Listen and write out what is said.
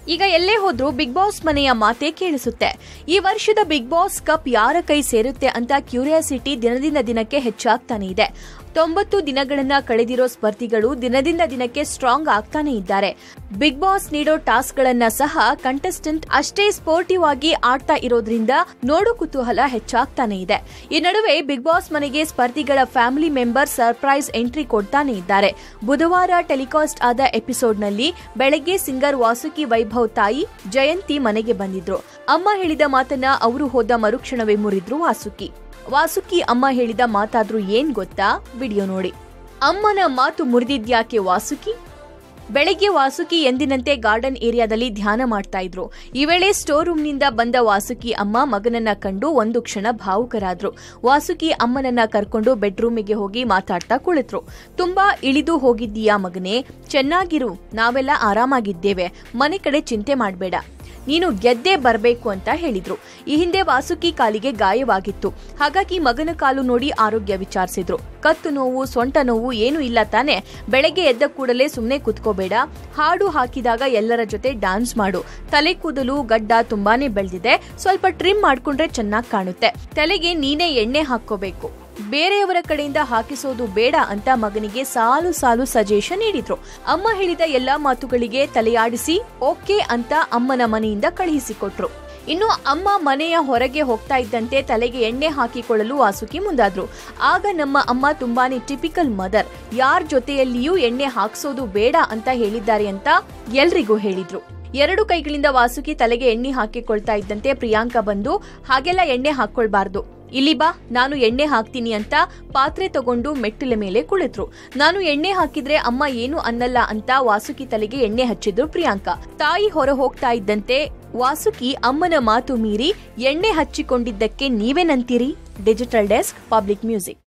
ಈಗ ಎಲ್ಲೇ ಹೋದ್ರೂ ಬಿಗ್ ಬಾಸ್ ಮನೆಯ ಮಾತೆ ಕೇಳಿಸುತ್ತೆ ಈ ವರ್ಷದ ಬಿಗ್ ಬಾಸ್ ಕಪ್ ಯಾರ ಕೈ ಸೇರುತ್ತೆ ಅಂತ ಕ್ಯೂರಿಯಾಸಿಟಿ ದಿನದಿಂದ ದಿನಕ್ಕೆ ಹೆಚ್ಚಾಗ್ತಾನೆ ಇದೆ ತೊಂಬತ್ತು ದಿನಗಳನ್ನ ಕಳೆದಿರೋ ಸ್ಪರ್ಧಿಗಳು ದಿನದಿಂದ ದಿನಕ್ಕೆ ಸ್ಟ್ರಾಂಗ್ ಆಗ್ತಾನೆ ಇದ್ದಾರೆ ಬಿಗ್ ಬಾಸ್ ನೀಡೋ ಟಾಸ್ಕ್ ಗಳನ್ನ ಸಹ ಕಂಟೆಸ್ಟೆಂಟ್ ಅಷ್ಟೇ ಸ್ಪೋರ್ಟಿವ್ ಆಗಿ ಆಡ್ತಾ ಇರೋದ್ರಿಂದ ನೋಡು ಕುತೂಹಲ ಹೆಚ್ಚಾಗ್ತಾನೆ ಇದೆ ಈ ನಡುವೆ ಬಿಗ್ ಬಾಸ್ ಮನೆಗೆ ಸ್ಪರ್ಧಿಗಳ ಫ್ಯಾಮಿಲಿ ಮೆಂಬರ್ ಸರ್ಪ್ರೈಸ್ ಎಂಟ್ರಿ ಕೊಡ್ತಾನೆ ಇದ್ದಾರೆ ಬುಧವಾರ ಟೆಲಿಕಾಸ್ಟ್ ಆದ ಎಪಿಸೋಡ್ನಲ್ಲಿ ಬೆಳಗ್ಗೆ ಸಿಂಗರ್ ವಾಸುಕಿ ವೈಭವ್ ತಾಯಿ ಜಯಂತಿ ಮನೆಗೆ ಬಂದಿದ್ರು ಅಮ್ಮ ಹೇಳಿದ ಮಾತನ್ನ ಅವರು ಹೋದ ಮರುಕ್ಷಣವೇ ಮುರಿದ್ರು ವಾಸುಕಿ ವಾಸುಕಿ ಅಮ್ಮ ಹೇಳಿದ ಮಾತಾದ್ರೂ ಏನ್ ಗೊತ್ತಾ ವಿಡಿಯೋ ನೋಡಿ ಅಮ್ಮನ ಮಾತು ಮುರಿದಿದ್ಯಾಕೆ ವಾಸುಕಿ ಬೆಳಗ್ಗೆ ವಾಸುಕಿ ಎಂದಿನಂತೆ ಗಾರ್ಡನ್ ಏರಿಯಾದಲ್ಲಿ ಧ್ಯಾನ ಮಾಡ್ತಾ ಇದ್ರು ಈ ವೇಳೆ ಸ್ಟೋರ್ ರೂಮ್ನಿಂದ ಬಂದ ವಾಸುಕಿ ಅಮ್ಮ ಮಗನನ್ನ ಕಂಡು ಒಂದು ಕ್ಷಣ ಭಾವುಕರಾದ್ರು ವಾಸುಕಿ ಅಮ್ಮನನ್ನ ಕರ್ಕೊಂಡು ಬೆಡ್ರೂಮಿಗೆ ಹೋಗಿ ಮಾತಾಡ್ತಾ ಕುಳಿತರು ತುಂಬಾ ಇಳಿದು ಹೋಗಿದ್ದೀಯಾ ಮಗನೇ ಚೆನ್ನಾಗಿರು ನಾವೆಲ್ಲ ಆರಾಮಾಗಿದ್ದೇವೆ ಮನೆ ಕಡೆ ಚಿಂತೆ ಮಾಡಬೇಡ ನೀನು ಗೆದ್ದೇ ಬರಬೇಕು ಅಂತ ಹೇಳಿದ್ರು ಈ ಹಿಂದೆ ವಾಸುಕಿ ಕಾಲಿಗೆ ಗಾಯವಾಗಿತ್ತು ಹಾಗಾಗಿ ಮಗನ ಕಾಲು ನೋಡಿ ಆರೋಗ್ಯ ವಿಚಾರಿಸಿದ್ರು ಕತ್ತು ನೋವು ಸೊಂಟ ನೋವು ಏನು ಇಲ್ಲ ತಾನೆ ಬೆಳಗ್ಗೆ ಎದ್ದ ಕೂಡಲೇ ಸುಮ್ಮನೆ ಕುತ್ಕೋಬೇಡ ಹಾಡು ಹಾಕಿದಾಗ ಎಲ್ಲರ ಜೊತೆ ಡ್ಯಾನ್ಸ್ ಮಾಡು ತಲೆ ಕೂದಲು ಗಡ್ಡ ತುಂಬಾನೇ ಬೆಳೆದಿದೆ ಸ್ವಲ್ಪ ಟ್ರಿಮ್ ಮಾಡ್ಕೊಂಡ್ರೆ ಚೆನ್ನಾಗಿ ಕಾಣುತ್ತೆ ತಲೆಗೆ ನೀನೇ ಎಣ್ಣೆ ಹಾಕೋಬೇಕು ಬೇರೆಯವರ ಕಡೆಯಿಂದ ಹಾಕಿಸೋದು ಬೇಡ ಅಂತ ಮಗನಿಗೆ ಸಾಲು ಸಾಲು ಸಜೆಷನ್ ನೀಡಿದ್ರು ಅಮ್ಮ ಹೇಳಿದ ಎಲ್ಲಾ ಮಾತುಗಳಿಗೆ ತಲೆಯಾಡಿಸಿ ಓಕೆ ಅಂತ ಅಮ್ಮನ ಮನೆಯಿಂದ ಕಳುಹಿಸಿಕೊಟ್ರು ಇನ್ನು ಅಮ್ಮ ಮನೆಯ ಹೊರಗೆ ಹೋಗ್ತಾ ಇದ್ದಂತೆ ತಲೆಗೆ ಎಣ್ಣೆ ಹಾಕಿಕೊಳ್ಳಲು ವಾಸುಕಿ ಮುಂದಾದ್ರು ಆಗ ನಮ್ಮ ಅಮ್ಮ ತುಂಬಾನೇ ಟಿಪಿಕಲ್ ಮದರ್ ಯಾರ್ ಜೊತೆಯಲ್ಲಿಯೂ ಎಣ್ಣೆ ಹಾಕ್ಸೋದು ಬೇಡ ಅಂತ ಹೇಳಿದ್ದಾರೆ ಅಂತ ಎಲ್ರಿಗೂ ಹೇಳಿದ್ರು ಎರಡು ಕೈಗಳಿಂದ ವಾಸುಕಿ ತಲೆಗೆ ಎಣ್ಣೆ ಹಾಕಿಕೊಳ್ತಾ ಇದ್ದಂತೆ ಪ್ರಿಯಾಂಕಾ ಬಂದು ಹಾಗೆಲ್ಲ ಎಣ್ಣೆ ಹಾಕೊಳ್ಬಾರ್ದು ಇಲ್ಲಿ ಬಾ ನಾನು ಎಣ್ಣೆ ಹಾಕ್ತೀನಿ ಅಂತ ಪಾತ್ರೆ ತಗೊಂಡು ಮೆಟ್ಟಿಲ ಮೇಲೆ ಕುಳಿತರು ನಾನು ಎಣ್ಣೆ ಹಾಕಿದ್ರೆ ಅಮ್ಮ ಏನು ಅನ್ನಲ್ಲ ಅಂತ ವಾಸುಕಿ ತಲೆಗೆ ಎಣ್ಣೆ ಹಚ್ಚಿದ್ರು ಪ್ರಿಯಾಂಕಾ ತಾಯಿ ಹೊರ ಹೋಗ್ತಾ ಇದ್ದಂತೆ ವಾಸುಕಿ ಅಮ್ಮನ ಮಾತು ಮೀರಿ ಎಣ್ಣೆ ಹಚ್ಚಿಕೊಂಡಿದ್ದಕ್ಕೆ ನೀವೇನಂತೀರಿ ಡಿಜಿಟಲ್ ಡೆಸ್ಕ್ ಪಬ್ಲಿಕ್ ಮ್ಯೂಸಿಕ್